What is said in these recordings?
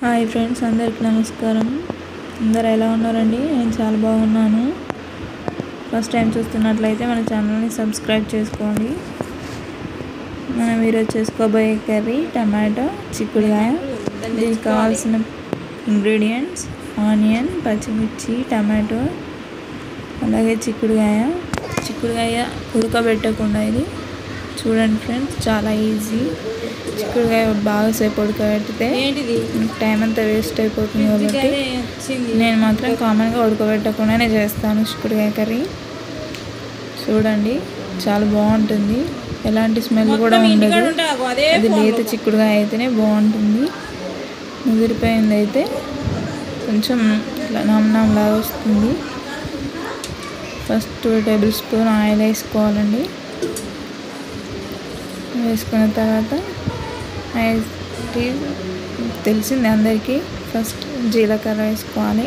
Hi friends అందరికీ నమస్కారం అందరు ఎలా ఉన్నారండి నేను చాలా బాగున్నాను ఫస్ట్ టైం చూస్తున్నట్లయితే మన ఛానల్ని సబ్స్క్రైబ్ చేసుకోండి మనం ఈరోజు చేసుకోబోయే కర్రీ టమాటో చిక్కుడుకాయ దీనికి కావాల్సిన ఇంగ్రీడియంట్స్ ఆనియన్ పచ్చిమిర్చి టమాటో అలాగే చిక్కుడుకాయ చిక్కుడుకాయ ఉడకబెట్టకుండా ఇది చూడండి ఫ్రెండ్స్ చాలా ఈజీ చిక్కుడుకాయ బాగా సేపు ఉడకబెడితే ఏంటిది టైం అంతా వేస్ట్ అయిపోతుంది కాబట్టి అదే వచ్చింది నేను మాత్రం కామన్గా ఉడకబెట్టకుండానే చేస్తాను చిక్కుడుకాయ కర్రీ చూడండి చాలా బాగుంటుంది ఎలాంటి స్మెల్ కూడా మొత్తం ఉండదు ఇంటికాడ ఉంటావు అదే అది phone లేత లో. చిక్కుడుకాయ అయితేనే బాగుంటుంది ముదిరిపోయింది అయితే కొంచెం ఇట్లా నమ్నం లాగా వస్తుంది first two tablespoon oil వేసుకోవాలండి వేసుకున్న తర్వాత ఆయిల్ తెలిసింది అందరికీ ఫస్ట్ జీలకర్ర వేసుకోవాలి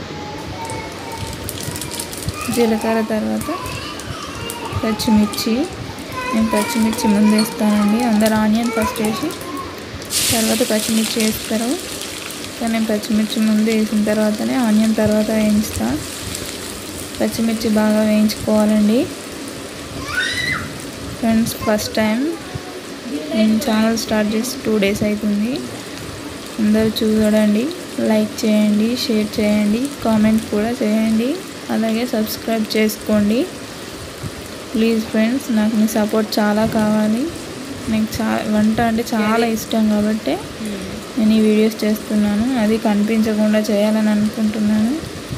జీలకర్ర తర్వాత పచ్చిమిర్చి నేను పచ్చిమిర్చి ముందు వేస్తానండి అందరు ఆనియన్ ఫస్ట్ వేసి తర్వాత పచ్చిమిర్చి వేస్తారు కానీ నేను పచ్చిమిర్చి ముందు వేసిన తర్వాతనే ఆనియన్ తర్వాత వేయించుతా పచ్చిమిర్చి బాగా వేయించుకోవాలండి ఫ్రెండ్స్ ఫస్ట్ టైం నేను ఛానల్ స్టార్ట్ చేసి టూ డేస్ అవుతుంది అందరూ చూడండి లైక్ చేయండి షేర్ చేయండి కామెంట్ కూడా చేయండి అలాగే సబ్స్క్రైబ్ చేసుకోండి ప్లీజ్ ఫ్రెండ్స్ నాకు మీ సపోర్ట్ చాలా కావాలి నాకు చా వంట అంటే చాలా ఇష్టం కాబట్టి నేను ఈ వీడియోస్ చేస్తున్నాను అది కనిపించకుండా చేయాలని అనుకుంటున్నాను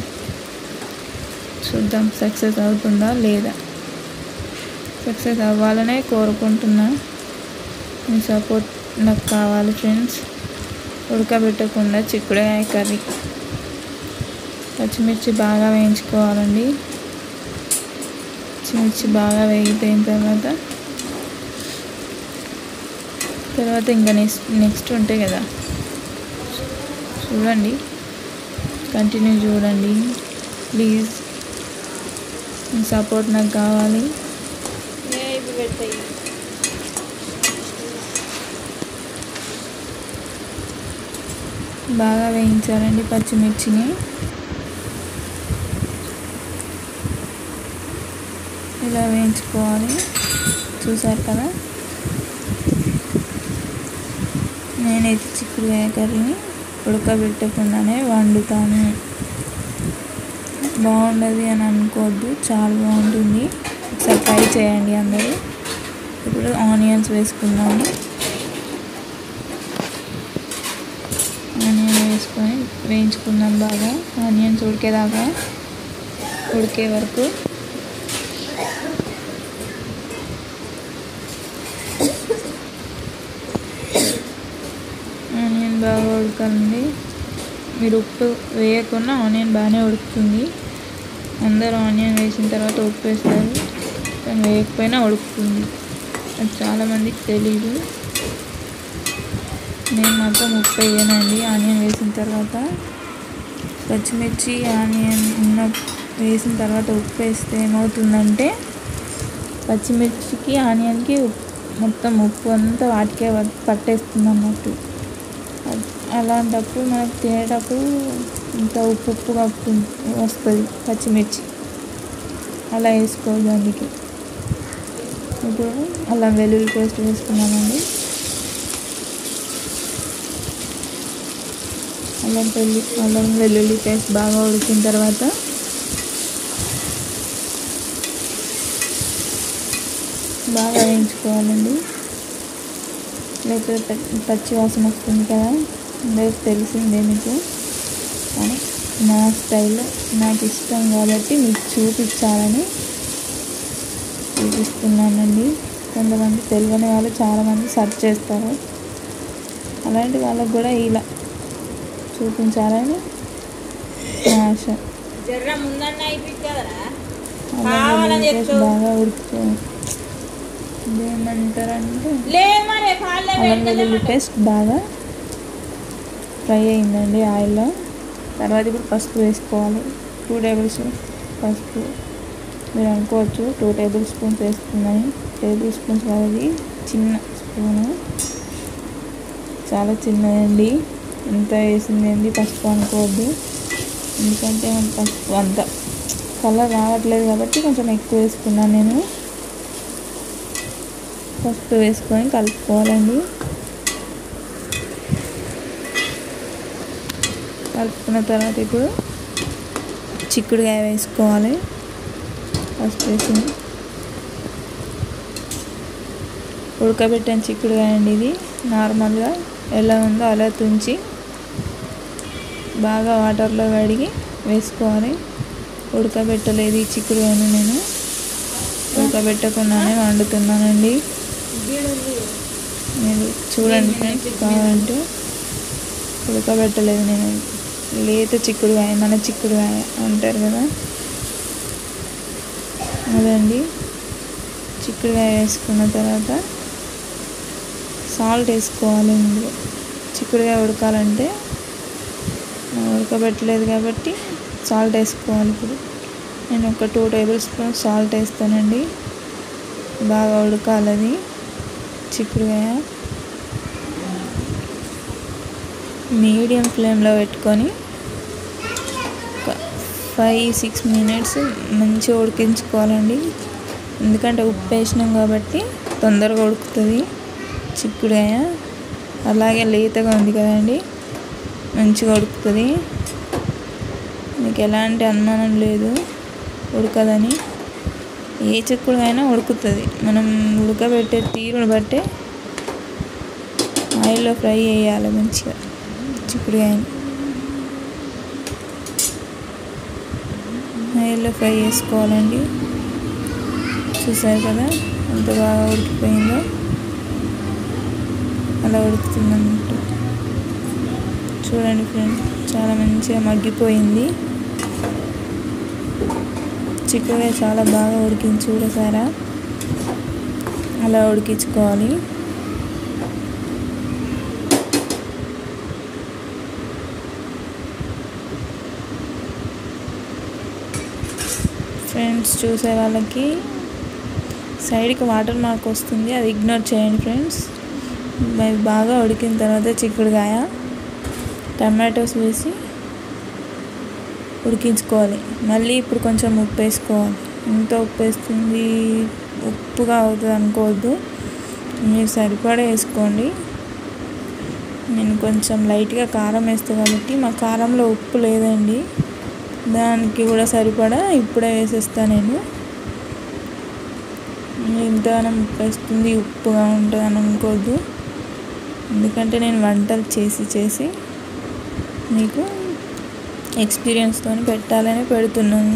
చూద్దాం సక్సెస్ అవుతుందా లేదా సక్సెస్ అవ్వాలనే కోరుకుంటున్నా మీ సపోర్ట్ నాకు కావాలి ఫ్రెండ్స్ ఉడకబెట్టకుండా చిక్కుడుకాయ కర్రీ పచ్చిమిర్చి బాగా వేయించుకోవాలండి పచ్చిమిర్చి బాగా వేగిపోయిన తర్వాత తర్వాత ఇంకా నెక్స్ట్ నెక్స్ట్ ఉంటాయి కదా చూడండి కంటిన్యూ చూడండి ప్లీజ్ మీ సపోర్ట్ నాకు కావాలి ఏ ఇవి పెడతాయి బాగా వేయించాలండి పచ్చిమిర్చిని ఇలా వేయించుకోవాలి చూసారు కదా నేనైతే చిక్కుడుకాయ కర్రీని ఉడకబెట్టకుండానే వండుతాను బాగుండదు అని అనుకోవద్దు చాలా బాగుంటుంది ఒకసారి ట్రై చేయండి అందరూ ఇప్పుడు ఆనియన్స్ వేసుకుందాము ఆనియన్ వేసుకొని వేయించుకుందాం బాగా ఆనియన్స్ ఉడికేదాకా ఉడికే వరకు ఆనియన్ బాగా ఉడకాలండి మీరు ఉప్పు వేయకుండా ఆనియన్ బాగానే ఉడుకుతుంది అందరూ ఆనియన్ వేసిన తర్వాత ఉప్పు వేస్తారు కానీ వేయకపోయినా ఉడుకుతుంది అది చాలామందికి తెలీదు నేను మాత్రం ఉప్పు వేయనండి ఆనియన్ వేసిన తర్వాత పచ్చిమిర్చి ఆనియన్ ఉన్న వేసిన తర్వాత ఉప్పు వేస్తే ఏమవుతుందంటే పచ్చిమిర్చికి ఆనియన్కి ఉప్- మొత్తం ఉప్పు అంతా వాటికే పట్- పట్టేస్తుంది అన్నట్టు అ- అలాంటప్పుడు మనకు తినేటప్పుడు ఇంత ఉప్పు ఉప్పుగా వస్తుంది వస్తుంది పచ్చిమిర్చి అలా వేసుకోవద్దు అందుకే ఇప్పుడు అల్లం వెల్లుల్లి పేస్ట్ వేసుకున్నామండి అల్లం వెల్లి అల్లం వెల్లుల్లి పేస్ట్ బాగా ఉడికిన తర్వాత బాగా వేయించుకోవాలండి లేకపోతే ప- పచ్చి వాసన వస్తుంది కదా అందరికి తెలిసిందే మీకు కానీ నా స్టైల్లో నాకు ఇష్టం కాబట్టి మీకు చూపించాలని చూపిస్తున్నానండి కొంతమంది తెలియని వాళ్ళు చాలామంది సెర్చ్ చేస్తారు అలాంటి వాళ్ళకు కూడా ఇలా చూపించాలని నా ఆశ జర్ర ముందన్న అయిపోయింది అల్లం కావాలని వెల్లుల్లి పేస్ట్ చెప్తూ. బాగా ఉడుకుతూ ఏమంటారంటే లేదు మరి కాళ్ళే అల్లం వెల్లుల్లి పేస్ట్ బాగా ఫ్రై అయిందండి ఆయిల్లో తర్వాత ఇప్పుడు పసుపు వేసుకోవాలి టూ టేబుల్ స్పూన్ పసుపు మీరు అనుకోవచ్చు టూ టేబుల్ స్పూన్స్ వేస్తుందని టేబుల్ స్పూన్స్ కాదు ఇది చిన్న స్పూను చాలా చిన్నదండి ఎంత వేసింది ఏంది పసుపు అనుకోవద్దు ఎందుకంటే పసుపు అంత కలర్ రావట్లేదు కాబట్టి కొంచెం ఎక్కువ వేసుకున్నాను నేను పసుపు వేసుకొని కలుపుకోవాలండి కలుపుకున్న తర్వాత ఇప్పుడు చిక్కుడుకాయ వేసుకోవాలి పసుపు వేసి ఉడకబెట్టిన చిక్కుడుకాయ అండి ఇది నార్మల్గా ఎలా ఉందో అలా తుంచి బాగా వాటర్లో కడిగి వేసుకోవాలి ఉడకబెట్టలేదు ఈ చిక్కుడుకాయను నేను ఉడకబెట్టకుండానే వండుతున్నానండి మీరు చూడండి ఫ్రెండ్స్ కావాలంటే ఉడకబెట్టలేదు నేను లేత చిక్కుడుకాయ మన చిక్కుడుకాయ అంటారు కదా అదండి చిక్కుడుకాయ వేసుకున్న తర్వాత సాల్ట్ వేసుకోవాలి ఇందులో చిక్కుడుకాయ ఉడకాలంటే మనం ఉడకబెట్టలేదు కాబట్టి సాల్ట్ వేసుకోవాలి ఇప్పుడు నేను ఒక టూ టేబుల్ స్పూన్ సాల్ట్ వేస్తానండి బాగా ఉడకాలి అది చిక్కుడుకాయ మీడియం ఫ్లేమ్లో పెట్టుకొని ఒక ఫైవ్ సిక్స్ మినిట్స్ మంచిగా ఉడికించుకోవాలండి ఎందుకంటే ఉప్పు వేసినాం కాబట్టి తొందరగా ఉడుకుతుంది చిక్కుడుకాయ అలాగే లేతగా ఉంది కదండి మంచిగా ఉడుకుతుంది మీకు ఎలాంటి అనుమానం లేదు ఉడకదని ఏ చిక్కుడుకైనా ఉడుకుతుంది మనం ఉడకబెట్టే తీరుని బట్టే ఆయిల్లో ఫ్రై చేయాలి మంచిగా చిక్కుడుకాయని ఆయిల్లో ఫ్రై చేసుకోవాలండి చూసారు కదా ఎంత బాగా ఉడికిపోయిందో అలా ఉడుకుతుంది అన్నట్టు చూడండి ఫ్రెండ్స్ చాలా మంచిగా మగ్గిపోయింది చిక్కుడుకాయ చాలా బాగా ఉడికింది చూడసారా అలా ఉడికించుకోవాలి ఫ్రెండ్స్ చూసే వాళ్ళకి సైడ్కి వాటర్ మార్క్ వస్తుంది అది ఇగ్నోర్ చేయండి ఫ్రెండ్స్ అవి బాగా ఉడికిన తర్వాత చిక్కుడుకాయ టమాటోస్ వేసి ఉడికించుకోవాలి మళ్ళీ ఇప్పుడు కొంచెం ఉప్పు వేసుకోవాలి ఎంత ఉప్పు వేస్తుంది ఉప్పుగా అవుతుంది అనుకోవద్దు మీరు సరిపడా వేసుకోండి నేను కొంచెం లైట్గా కారం వేస్తాను కాబట్టి మా కారంలో ఉప్పు లేదండి దానికి కూడా సరిపడా ఇప్పుడే వేసేస్తాను నేను ఇంతగానం ఉప్పు వేస్తుంది ఉప్పుగా ఉంటుంది అని అనుకోవద్దు ఎందుకంటే నేను వంటలు చేసి చేసి మీకు ఎక్స్పీరియన్స్తో పెట్టాలని పెడుతున్నాను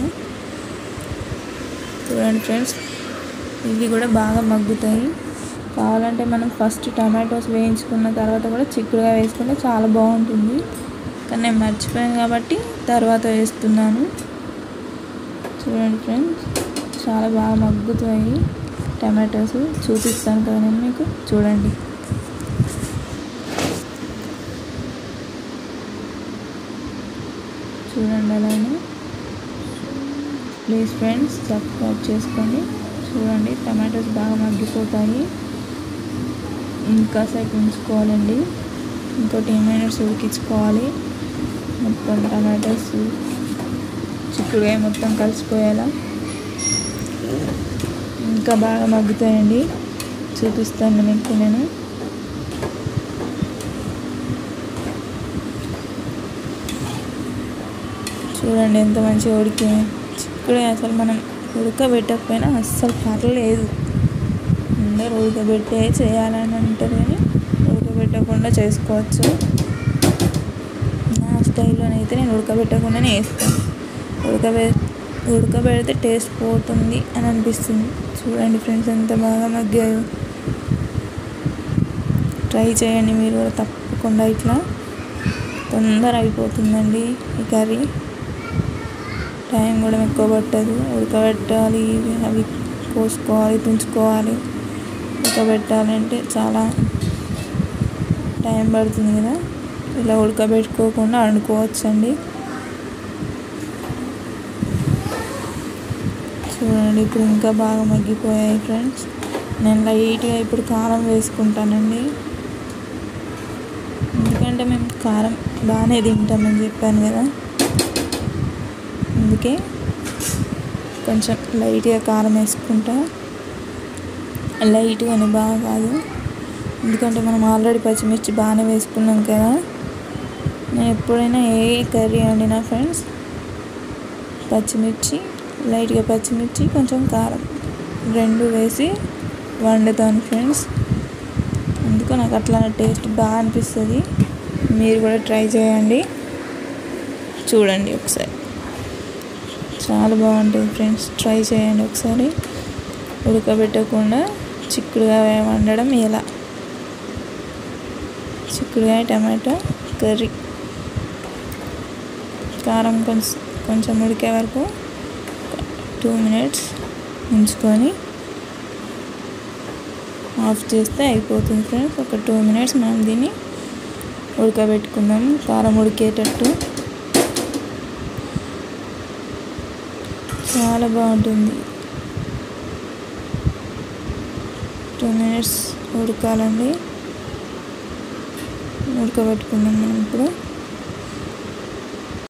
చూడండి ఫ్రెండ్స్ ఇవి కూడా బాగా మగ్గుతాయి కావాలంటే మనం ఫస్ట్ టమాటోస్ వేయించుకున్న తర్వాత కూడా చిక్కుడుగా వేసుకుంటే చాలా బాగుంటుంది కానీ నేను మర్చిపోయాను కాబట్టి తర్వాత వేస్తున్నాను చూడండి ఫ్రెండ్స్ చాలా బాగా మగ్గుతాయి టమాటోస్ చూపిస్తాను కదా నేను మీకు చూడండి చూడండి అలానే ప్లీజ్ ఫ్రెండ్స్ సబ్స్క్రైబ్ చేసుకోండి చూడండి టమాటోస్ బాగా మగ్గిపోతాయి ఇంకా సేపు ఉంచుకోవాలండి ఇంకో టెన్ మినిట్స్ ఉడికించుకోవాలి మొత్తం టమాటోస్ చిక్కుడుకాయ మొత్తం కలిసిపోయేలా ఇంకా బాగా మగ్గుతాయండి చూపిస్తాను మీకు నేను చూడండి ఎంత మంచిగా ఉడికి చిక్కుడుకాయ అసలు మనం ఉడకబెట్టకపోయినా అస్సలు పర్లేదు అందరూ ఉడకబెట్టే చేయాలని అంటారు కానీ ఉడకబెట్టకుండా చేసుకోవచ్చు నా స్టైల్లోనైతే నేను ఉడకబెట్టకుండానే వేస్తాను ఉడకబె ఉడకబెడితే టేస్ట్ పోతుంది అని అనిపిస్తుంది చూడండి ఫ్రెండ్స్ ఎంత బాగా మగ్గాయో ట్రై చేయండి మీరు కూడా తప్పకుండా ఇట్లా తొందర అయిపోతుందండి ఈ కర్రీ టైం కూడా ఎక్కువ పట్టదు ఉడకబెట్టాలి అవి కోసుకోవాలి తుంచుకోవాలి ఉడకబెట్టాలంటే చాలా టైం పడుతుంది కదా ఇలా ఉడకబెట్టుకోకుండా వండుకోవచ్చండి చూడండి ఇప్పుడు ఇంకా బాగా మగ్గిపోయాయి ఫ్రెండ్స్ నేను లైట్గా ఇప్పుడు కారం వేసుకుంటానండి ఎందుకంటే మేము కారం బాగానే తింటామని చెప్పాను కదా అందుకే కొంచెం లైట్గా కారం వేసుకుంటా లైట్గా అని బాగా కాదు ఎందుకంటే మనం ఆల్రెడీ పచ్చిమిర్చి బాగానే వేసుకున్నాం కదా నేను ఎప్పుడైనా ఏ కర్రీ వండినా ఫ్రెండ్స్ పచ్చిమిర్చి లైట్గా పచ్చిమిర్చి కొంచెం కారం రెండు వేసి వండుతాను ఫ్రెండ్స్ అందుకు నాకు అట్లా టేస్ట్ బాగా అనిపిస్తుంది మీరు కూడా ట్రై చేయండి చూడండి ఒకసారి చాలా బాగుంటుంది ఫ్రెండ్స్ ట్రై చేయండి ఒకసారి ఉడకబెట్టకుండా చిక్కుడుగా వండడం ఎలా చిక్కుడుగా టమాటో కర్రీ కారం కొంచెం కొంచెం ఉడికే వరకు టూ మినిట్స్ ఉంచుకొని ఆఫ్ చేస్తే అయిపోతుంది ఫ్రెండ్స్ ఒక టూ మినిట్స్ మనం దీన్ని ఉడకబెట్టుకుందాం కారం ఉడికేటట్టు చాలా బాగుంటుంది టూ మినిట్స్ ఉడకాలండి ఉడకబెట్టుకుందాం మనం ఇప్పుడు